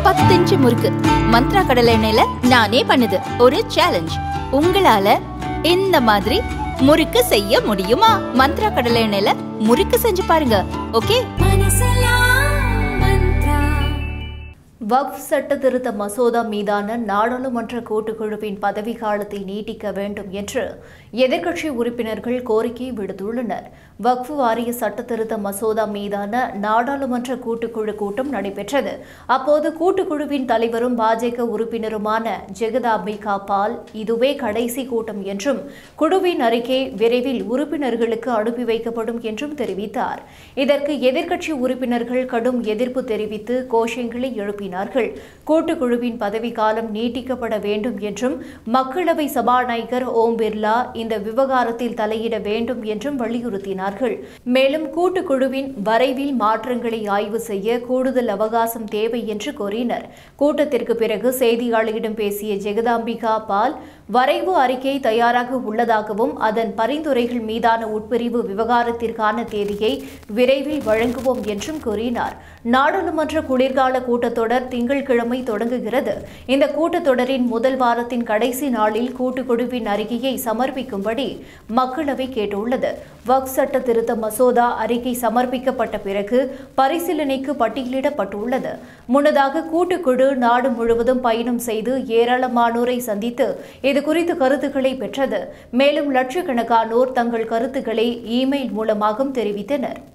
பத்து இன்ச்சு முறுக்கு மந்த்ரா கடலை எண்ணெயில நானே பண்ணுது ஒரு சேலஞ்ச் உங்களால இந்த மாதிரி முறுக்கு செய்ய முடியுமா மந்த்ரா கடலை எண்ணெயில முறுக்கு செஞ்சு பாருங்க ஓகே வக்ஃப் சட்ட திருத்த மசோதா மீதான நாடாளுமன்ற கூட்டுக்குழுவின் பதவி காலத்தை நீட்டிக்க வேண்டும் என்று எதிர்க்கட்சி உறுப்பினர்கள் கோரிக்கை விடுத்துள்ளனர் வக்ஃப் வாரிய சட்ட திருத்த மசோதா மீதான நாடாளுமன்ற கூட்டுக்குழு கூட்டம் நடைபெற்றது அப்போது கூட்டுக்குழுவின் தலைவரும் பாஜக உறுப்பினருமான ஜெகதாம்பிகா பால் இதுவே கடைசி கூட்டம் என்றும் குழுவின் அறிக்கை விரைவில் உறுப்பினர்களுக்கு அனுப்பி வைக்கப்படும் என்றும் தெரிவித்தார் இதற்கு எதிர்க்கட்சி உறுப்பினர்கள் கடும் எதிர்ப்பு தெரிவித்து கோஷங்களை எழுப்பினார்கள் கூட்டுக்குழுவின் பதவிக்காலம் நீட்டிக்கப்பட வேண்டும் என்றும் மக்களவை சபாநாயகர் ஓம் பிர்லா இந்த விவகாரத்தில் தலையிட வேண்டும் என்றும் வலியுறுத்தினார்கள் மேலும் கூட்டுக்குழுவின் வரைவில் மாற்றங்களை ஆய்வு செய்ய கூடுதல் அவகாசம் தேவை என்று கோரினர் கூட்டத்திற்கு பிறகு செய்தியாளர்களிடம் பேசிய ஜெகதாம்பிகா பால் வரைவு அறிக்கை தயாராக உள்ளதாகவும் அதன் பரிந்துரைகள் மீதான உட்பிரிவு விவகாரத்திற்கான தேதியை விரைவில் வழங்குவோம் என்றும் கூறினார் நாடாளுமன்ற குளிர்கால கூட்டத்தொடர் திங்கட்கிழமை தொடங்குகிறது இந்த கூட்டத்தொடரின் முதல் வாரத்தின் கடைசி நாளில் கூட்டுக்குழுவின் அறிக்கையை சமர்ப்பிக்கும்படி மக்களவை கேட்டுள்ளது வக்ஃப் சட்ட திருத்த மசோதா அறிக்கை சமர்ப்பிக்கப்பட்ட பிறகு பரிசீலனைக்கு பட்டியலிடப்பட்டுள்ளது முன்னதாக கூட்டுக்குழு நாடு முழுவதும் பயணம் செய்து ஏராளமானோரை சந்தித்து இது குறித்து கருத்துக்களை பெற்றது மேலும் லட்சக்கணக்கானோர் தங்கள் கருத்துக்களை இமெயில் மூலமாகவும் தெரிவித்தனர்